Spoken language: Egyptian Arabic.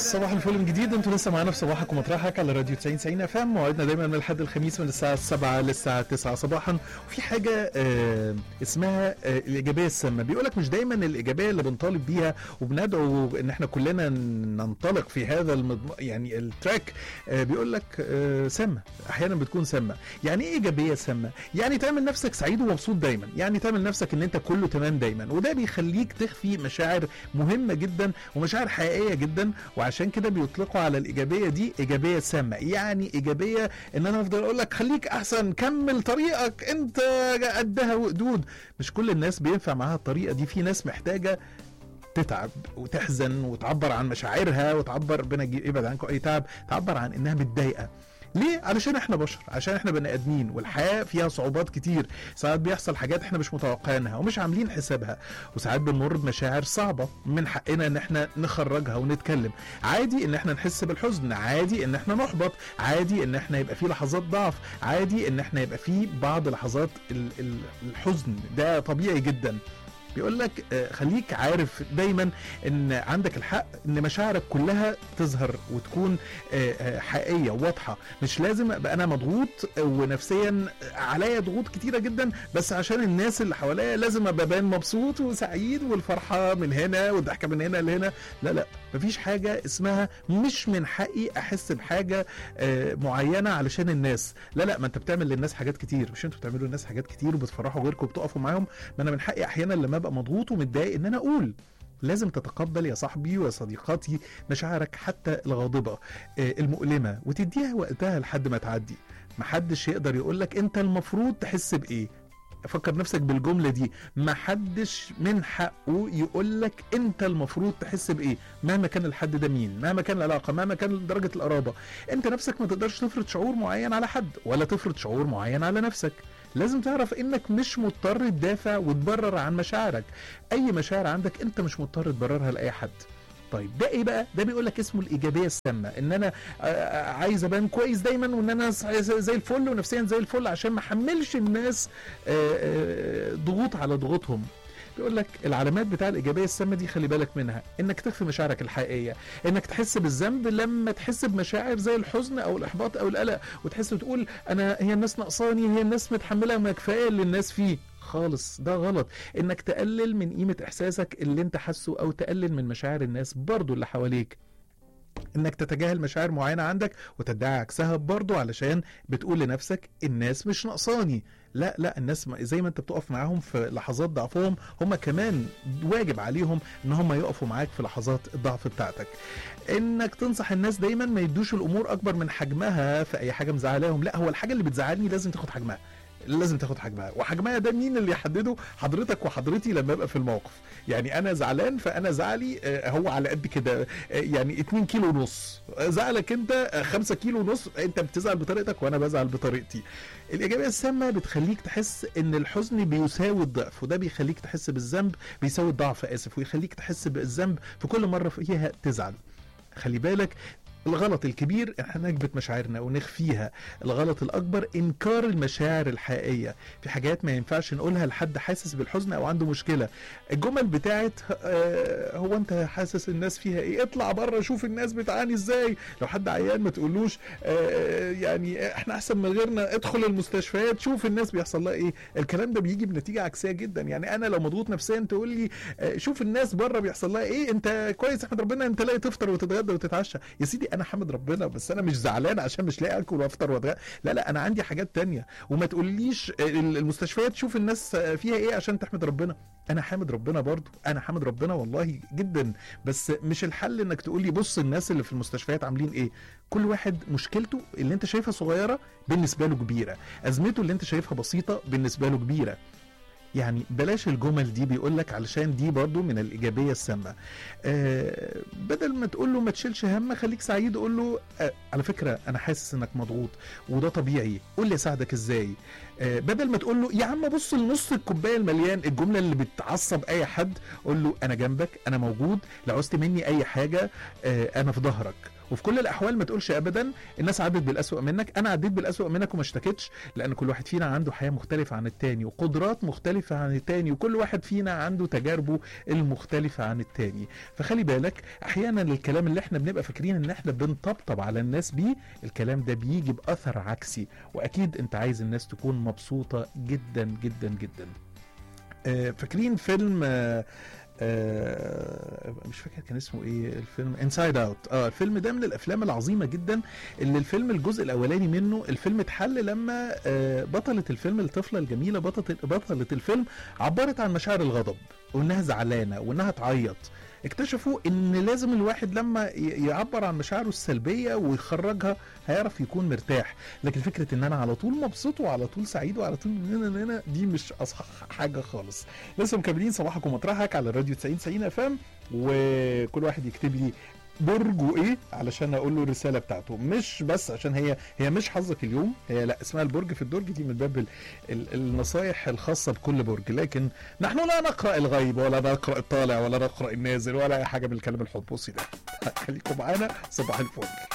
صباح الفل من جديد انتوا لسه معانا في صباحك ومطرحك على راديو 90 90 اف ام موعدنا دايما من الحد الخميس من الساعه 7 للساعه 9 صباحا وفي حاجه آه اسمها آه الايجابيه السامه بيقولك مش دايما الايجابيه اللي بنطالب بيها وبندعو ان احنا كلنا ننطلق في هذا المضم... يعني التراك آه بيقول لك آه سامه احيانا بتكون سامه يعني ايه ايجابيه سامه يعني تعمل نفسك سعيد ومبسوط دايما يعني تعمل نفسك ان انت كله تمام دايما وده بيخليك تخفي مشاعر مهمه جدا ومشاعر حقيقيه جدا وعشان كده بيطلقوا على الايجابيه دي ايجابيه سامه يعني ايجابيه ان انا افضل اقول لك خليك احسن كمل طريقك انت قدها وقدود مش كل الناس بينفع معاها الطريقه دي في ناس محتاجه تتعب وتحزن وتعبر عن مشاعرها وتعبر ربنا يبعد عنكم اي تعب تعبر عن انها متضايقه ليه؟ علشان احنا بشر، عشان احنا بني ادمين والحياه فيها صعوبات كتير، ساعات بيحصل حاجات احنا مش متوقعينها ومش عاملين حسابها، وساعات بنمر بمشاعر صعبه من حقنا ان احنا نخرجها ونتكلم، عادي ان احنا نحس بالحزن، عادي ان احنا نحبط، عادي ان احنا يبقى في لحظات ضعف، عادي ان احنا يبقى في بعض لحظات الحزن، ده طبيعي جدا. بيقول لك خليك عارف دايما ان عندك الحق ان مشاعرك كلها تظهر وتكون حقيقيه وواضحه مش لازم ابقى انا مضغوط ونفسيا عليا ضغوط كتيره جدا بس عشان الناس اللي حواليا لازم ابقى بان مبسوط وسعيد والفرحه من هنا والضحكه من هنا لهنا لا لا مفيش حاجه اسمها مش من حقي احس بحاجه معينه علشان الناس لا لا ما انت بتعمل للناس حاجات كتير مش انتوا بتعملوا للناس حاجات كتير وبتفرحوا غيركم وبتقفوا معاهم ما انا من حقي احيانا لما ابقى مضغوط ومتضايق ان انا اقول لازم تتقبل يا صاحبي وصديقاتي مشاعرك حتى الغاضبه المؤلمه وتديها وقتها لحد ما تعدي محدش يقدر يقولك انت المفروض تحس بايه فكر نفسك بالجمله دي ما حدش من حقه يقول لك انت المفروض تحس بايه مهما كان الحد ده مين مهما كان العلاقه مهما كان درجه القرابه انت نفسك ما تقدرش تفرض شعور معين على حد ولا تفرض شعور معين على نفسك لازم تعرف انك مش مضطر تدافع وتبرر عن مشاعرك اي مشاعر عندك انت مش مضطر تبررها لاي حد طيب ده ايه بقى ده بيقول لك اسمه الايجابيه السامه ان انا عايز ابان كويس دايما وان انا زي الفل ونفسيا زي الفل عشان ما احملش الناس ضغوط على ضغوطهم بيقول لك العلامات بتاع الايجابيه السامه دي خلي بالك منها انك تخفي مشاعرك الحقيقيه انك تحس بالذنب لما تحس بمشاعر زي الحزن او الاحباط او القلق وتحس وتقول انا هي الناس ناقصاني هي الناس متحمله ما كفايه اللي الناس فيه خالص ده غلط انك تقلل من قيمه احساسك اللي انت حاسه او تقلل من مشاعر الناس برضو اللي حواليك انك تتجاهل مشاعر معينه عندك وتدعي عكسها برضو علشان بتقول لنفسك الناس مش ناقصاني لا لا الناس زي ما انت بتقف معاهم في لحظات ضعفهم هم كمان واجب عليهم ان هم يقفوا معاك في لحظات الضعف بتاعتك انك تنصح الناس دايما ما يدوش الامور اكبر من حجمها في اي حاجه مزعلاهم لا هو الحاجه اللي بتزعلني لازم تاخد حجمها لازم تاخد حجمها وحجمها ده مين اللي يحدده حضرتك وحضرتي لما ابقى في الموقف يعني انا زعلان فانا زعلي هو على قد كده يعني 2 كيلو ونص زعلك انت 5 كيلو ونص انت بتزعل بطريقتك وانا بزعل بطريقتي الايجابيه السامه بتخليك تحس ان الحزن بيساوي الضعف وده بيخليك تحس بالذنب بيساوي الضعف اسف ويخليك تحس بالذنب في كل مره فيها تزعل خلي بالك الغلط الكبير احنا نكبت مشاعرنا ونخفيها الغلط الاكبر انكار المشاعر الحقيقيه في حاجات ما ينفعش نقولها لحد حاسس بالحزن او عنده مشكله الجمل بتاعت اه هو انت حاسس الناس فيها ايه اطلع بره شوف الناس بتعاني ازاي لو حد عيان ما تقولوش اه يعني احنا احسن من غيرنا ادخل المستشفيات شوف الناس بيحصل لها ايه الكلام ده بيجي بنتيجه عكسيه جدا يعني انا لو مضغوط نفسيا تقول لي اه شوف الناس بره بيحصل لها ايه انت كويس احمد ربنا انت لاقي تفطر وتتغدى وتتعشى يا سيدي انا حمد ربنا بس انا مش زعلان عشان مش لاقي اكل وافطر واتغدى لا لا انا عندي حاجات تانية وما تقوليش المستشفيات تشوف الناس فيها ايه عشان تحمد ربنا انا حامد ربنا برضو انا حامد ربنا والله جدا بس مش الحل انك تقول لي بص الناس اللي في المستشفيات عاملين ايه كل واحد مشكلته اللي انت شايفها صغيره بالنسبه له كبيره ازمته اللي انت شايفها بسيطه بالنسبه له كبيره يعني بلاش الجمل دي بيقول لك علشان دي برضو من الايجابيه السامه آه بدل ما تقول له ما تشيلش هم خليك سعيد قول له آه على فكره انا حاسس انك مضغوط وده طبيعي قول لي اساعدك ازاي آه بدل ما تقول له يا عم بص لنص الكوبايه المليان الجمله اللي بتعصب اي حد قول له انا جنبك انا موجود لو عوزت مني اي حاجه آه انا في ظهرك وفي كل الاحوال ما تقولش ابدا الناس عدت بالاسوأ منك انا عديت بالاسوأ منك وما اشتكيتش لان كل واحد فينا عنده حياه مختلفه عن التاني وقدرات مختلفه عن التاني وكل واحد فينا عنده تجاربه المختلفه عن التاني فخلي بالك احيانا الكلام اللي احنا بنبقى فاكرين ان احنا بنطبطب على الناس بيه الكلام ده بيجي باثر عكسي واكيد انت عايز الناس تكون مبسوطه جدا جدا جدا آه، فاكرين فيلم آه، آه، مش فاكر كان اسمه ايه الفيلم انسايد اوت اه الفيلم ده من الافلام العظيمه جدا اللي الفيلم الجزء الاولاني منه الفيلم اتحل لما آه، بطله الفيلم الطفله الجميله بطله بطله الفيلم عبرت عن مشاعر الغضب وانها زعلانه وانها تعيط اكتشفوا ان لازم الواحد لما ي- يعبر عن مشاعره السلبيه ويخرجها هيعرف يكون مرتاح لكن فكره ان انا على طول مبسوط وعلى طول سعيد وعلى طول هنا هنا دي مش اصح حاجه خالص لسه مكملين صباحك ومطرحك على الراديو 90 90 اف ام وكل واحد يكتب لي برجه ايه علشان اقول له الرساله بتاعته مش بس عشان هي هي مش حظك اليوم هي لا اسمها البرج في الدرج دي من باب ال- ال- النصايح الخاصه بكل برج لكن نحن لا نقرا الغيب ولا نقرا الطالع ولا نقرا النازل ولا اي حاجه من الكلام الحبوسي ده خليكم معانا صباح الفل